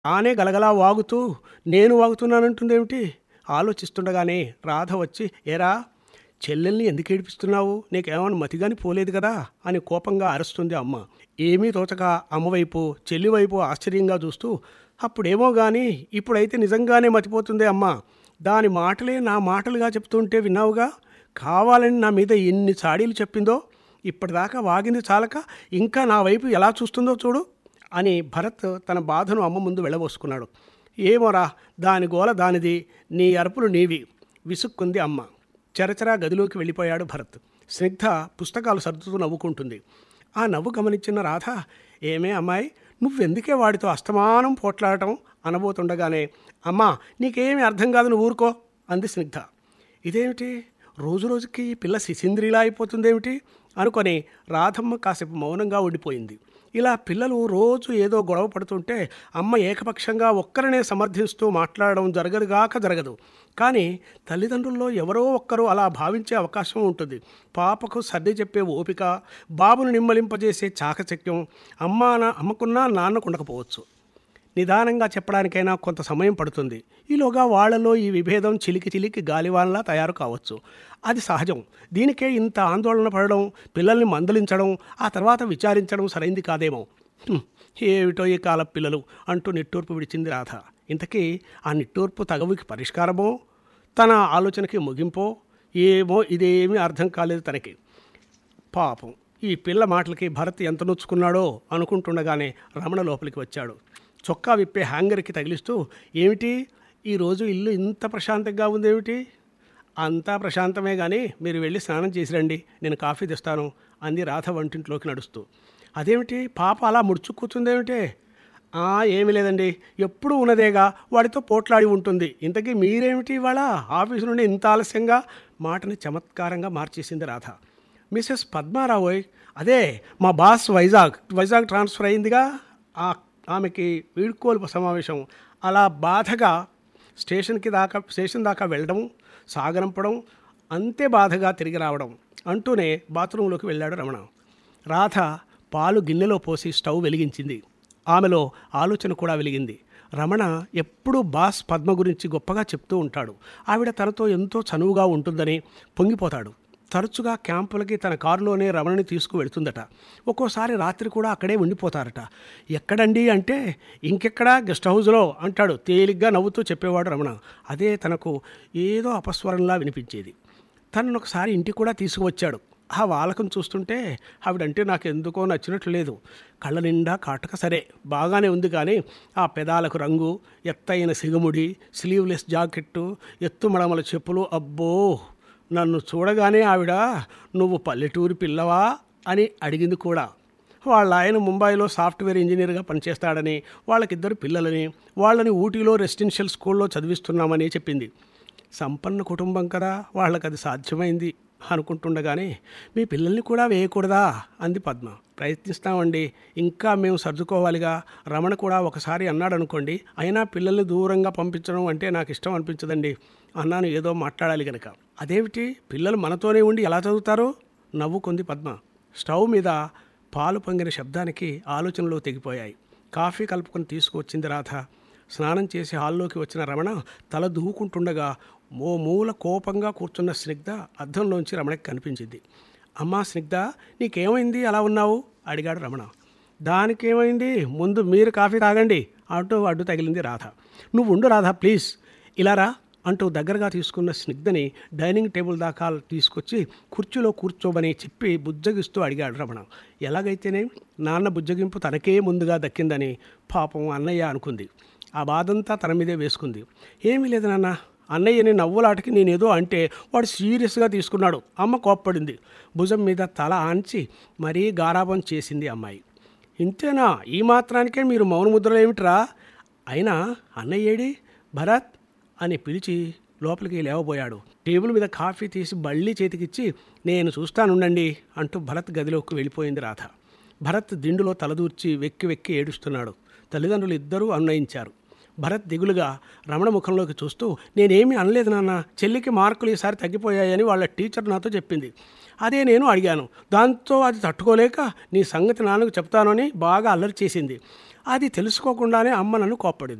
ఆనే గలగలా వాగుతూ నేను వాగుతున్నానంటుందేమిటి ఆలోచిస్తుండగానే రాధ వచ్చి ఏరా చెల్లెల్ని ఎందుకు ఏడిపిస్తున్నావు నీకేమైనా మతిగాని పోలేదు కదా అని కోపంగా అరుస్తుంది అమ్మ ఏమీ తోచక అమ్మవైపు చెల్లివైపు ఆశ్చర్యంగా చూస్తూ అప్పుడేమో గాని ఇప్పుడైతే నిజంగానే మతిపోతుందే అమ్మ దాని మాటలే నా మాటలుగా చెప్తుంటే విన్నావుగా కావాలని నా మీద ఎన్ని చాడీలు చెప్పిందో ఇప్పటిదాకా వాగింది చాలక ఇంకా నా వైపు ఎలా చూస్తుందో చూడు అని భరత్ తన బాధను అమ్మ ముందు వెళ్ళబోసుకున్నాడు ఏమోరా దాని గోల దానిది నీ అరుపులు నీవి విసుక్కుంది అమ్మ చరచరా గదిలోకి వెళ్ళిపోయాడు భరత్ స్నిగ్ధ పుస్తకాలు సర్దుతూ నవ్వుకుంటుంది ఆ నవ్వు గమనించిన రాధ ఏమే అమ్మాయి నువ్వెందుకే వాడితో అస్తమానం పోట్లాడటం అనబోతుండగానే అమ్మా నీకేమీ అర్థం కాదు నువ్వు ఊరుకో అంది స్నిగ్ధ ఇదేమిటి రోజు రోజుకి ఈ పిల్ల శిశింద్రిలా అయిపోతుందేమిటి అనుకొని రాధమ్మ కాసేపు మౌనంగా ఉండిపోయింది ఇలా పిల్లలు రోజు ఏదో గొడవ పడుతుంటే అమ్మ ఏకపక్షంగా ఒక్కరినే సమర్థిస్తూ మాట్లాడడం జరగదుగాక జరగదు కానీ తల్లిదండ్రుల్లో ఎవరో ఒక్కరు అలా భావించే అవకాశం ఉంటుంది పాపకు సర్ది చెప్పే ఓపిక బాబును నిమ్మలింపజేసే చాకచక్యం అమ్మ అమ్మకున్నా నాన్నకు ఉండకపోవచ్చు నిదానంగా చెప్పడానికైనా కొంత సమయం పడుతుంది ఈలోగా వాళ్లలో ఈ విభేదం చిలికి చిలికి గాలివాన్లా తయారు కావచ్చు అది సహజం దీనికే ఇంత ఆందోళన పడడం పిల్లల్ని మందలించడం ఆ తర్వాత విచారించడం సరైంది కాదేమో హ్మ్, ఏమిటో ఈ కాల పిల్లలు అంటూ నిట్టూర్పు విడిచింది రాధ ఇంతకీ ఆ నిట్టూర్పు తగవుకి పరిష్కారమో తన ఆలోచనకి ముగింపో ఏమో ఇదేమీ అర్థం కాలేదు తనకి పాపం ఈ పిల్ల మాటలకి భరత్ ఎంత నొచ్చుకున్నాడో అనుకుంటుండగానే రమణ లోపలికి వచ్చాడు చొక్కా విప్పే హ్యాంగర్కి తగిలిస్తూ ఏమిటి ఈరోజు ఇల్లు ఇంత ప్రశాంతంగా ఉందేమిటి అంతా ప్రశాంతమే కానీ మీరు వెళ్ళి స్నానం చేసి రండి నేను కాఫీ తెస్తాను అంది రాధ వంటింట్లోకి నడుస్తూ అదేమిటి పాప అలా ముడుచు కూర్చుందేమిటే "ఆ, ఏమీ లేదండి ఎప్పుడు ఉన్నదేగా వాడితో పోట్లాడి ఉంటుంది ఇంతకీ మీరేమిటి ఇవాళ ఆఫీసు నుండి ఇంత ఆలస్యంగా మాటని చమత్కారంగా మార్చేసింది రాధ మిసెస్ పద్మారావోయ్ అదే మా బాస్ వైజాగ్ వైజాగ్ ట్రాన్స్ఫర్ అయిందిగా ఆ ఆమెకి వీడ్కోలు సమావేశం అలా బాధగా స్టేషన్కి దాకా స్టేషన్ దాకా వెళ్ళడం సాగనంపడం అంతే బాధగా తిరిగి రావడం అంటూనే బాత్రూంలోకి వెళ్ళాడు రమణ రాధ పాలు గిన్నెలో పోసి స్టవ్ వెలిగించింది ఆమెలో ఆలోచన కూడా వెలిగింది రమణ ఎప్పుడూ బాస్ పద్మ గురించి గొప్పగా చెప్తూ ఉంటాడు ఆవిడ తనతో ఎంతో చనువుగా ఉంటుందని పొంగిపోతాడు తరచుగా క్యాంపులకి తన కారులోనే రమణని తీసుకువెళ్తుందట ఒక్కోసారి రాత్రి కూడా అక్కడే ఉండిపోతారట ఎక్కడండి అంటే ఇంకెక్కడా గెస్ట్ హౌస్లో అంటాడు తేలిగ్గా నవ్వుతూ చెప్పేవాడు రమణ అదే తనకు ఏదో అపస్వరంలా వినిపించేది తనను ఒకసారి ఇంటికి కూడా తీసుకువచ్చాడు ఆ వాలకం చూస్తుంటే ఆవిడంటే నాకు ఎందుకో నచ్చినట్లు లేదు కళ్ళ నిండా కాటక సరే బాగానే ఉంది కానీ ఆ పెదాలకు రంగు ఎత్తైన సిగముడి స్లీవ్లెస్ జాకెట్టు ఎత్తు మడమల చెప్పులు అబ్బో నన్ను చూడగానే ఆవిడ నువ్వు పల్లెటూరి పిల్లవా అని అడిగింది కూడా వాళ్ళ ఆయన ముంబైలో సాఫ్ట్వేర్ ఇంజనీర్గా పనిచేస్తాడని వాళ్ళకిద్దరు పిల్లలని వాళ్ళని ఊటీలో రెసిడెన్షియల్ స్కూల్లో చదివిస్తున్నామని చెప్పింది సంపన్న కుటుంబం కదా వాళ్ళకి అది సాధ్యమైంది అనుకుంటుండగానే మీ పిల్లల్ని కూడా వేయకూడదా అంది పద్మ ప్రయత్నిస్తామండి ఇంకా మేము సర్దుకోవాలిగా రమణ కూడా ఒకసారి అన్నాడు అనుకోండి అయినా పిల్లల్ని దూరంగా పంపించడం అంటే నాకు ఇష్టం అనిపించదండి అన్నాను ఏదో మాట్లాడాలి గనక అదేమిటి పిల్లలు మనతోనే ఉండి ఎలా చదువుతారు నవ్వుకుంది పద్మ స్టవ్ మీద పాలు పొంగిన శబ్దానికి ఆలోచనలు తెగిపోయాయి కాఫీ కలుపుకొని తీసుకువచ్చింది రాధ స్నానం చేసి హాల్లోకి వచ్చిన రమణ తల దూకుంటుండగా ఓ మూల కోపంగా కూర్చున్న స్నిగ్ధ అద్దంలోంచి రమణకి కనిపించింది అమ్మా స్నిగ్ధ నీకేమైంది అలా ఉన్నావు అడిగాడు రమణ దానికేమైంది ముందు మీరు కాఫీ తాగండి అంటూ అడ్డు తగిలింది రాధ నువ్వు ఉండు రాధ ప్లీజ్ ఇలా రా అంటూ దగ్గరగా తీసుకున్న స్నిగ్ధని డైనింగ్ టేబుల్ దాకా తీసుకొచ్చి కుర్చీలో కూర్చోమని చెప్పి బుజ్జగిస్తూ అడిగాడు రమణ ఎలాగైతేనే నాన్న బుజ్జగింపు తనకే ముందుగా దక్కిందని పాపం అన్నయ్య అనుకుంది ఆ బాధంతా తన మీదే వేసుకుంది ఏమీ లేదు నాన్న అన్నయ్యని నవ్వులాటకి నేనేదో అంటే వాడు సీరియస్గా తీసుకున్నాడు అమ్మ కోప్పడింది భుజం మీద తల ఆంచి మరీ గారాబం చేసింది అమ్మాయి ఇంతేనా ఈ మాత్రానికే మీరు మౌనముద్రలు ఏమిట్రా అయినా అన్నయ్యేడి భరత్ అని పిలిచి లోపలికి లేవబోయాడు టేబుల్ మీద కాఫీ తీసి బళ్ళీ చేతికిచ్చి నేను చూస్తానుండండి అంటూ భరత్ గదిలోకి వెళ్ళిపోయింది రాధ భరత్ దిండులో తలదూర్చి వెక్కి వెక్కి ఏడుస్తున్నాడు తల్లిదండ్రులు ఇద్దరూ అన్వయించారు భరత్ దిగులుగా రమణ ముఖంలోకి చూస్తూ నేనేమీ అనలేదు నాన్న చెల్లికి మార్కులు ఈసారి తగ్గిపోయాయని వాళ్ళ టీచర్ నాతో చెప్పింది అదే నేను అడిగాను దాంతో అది తట్టుకోలేక నీ సంగతి నాన్నకు చెప్తానని బాగా అల్లరి చేసింది అది తెలుసుకోకుండానే అమ్మ నన్ను కోప్పడింది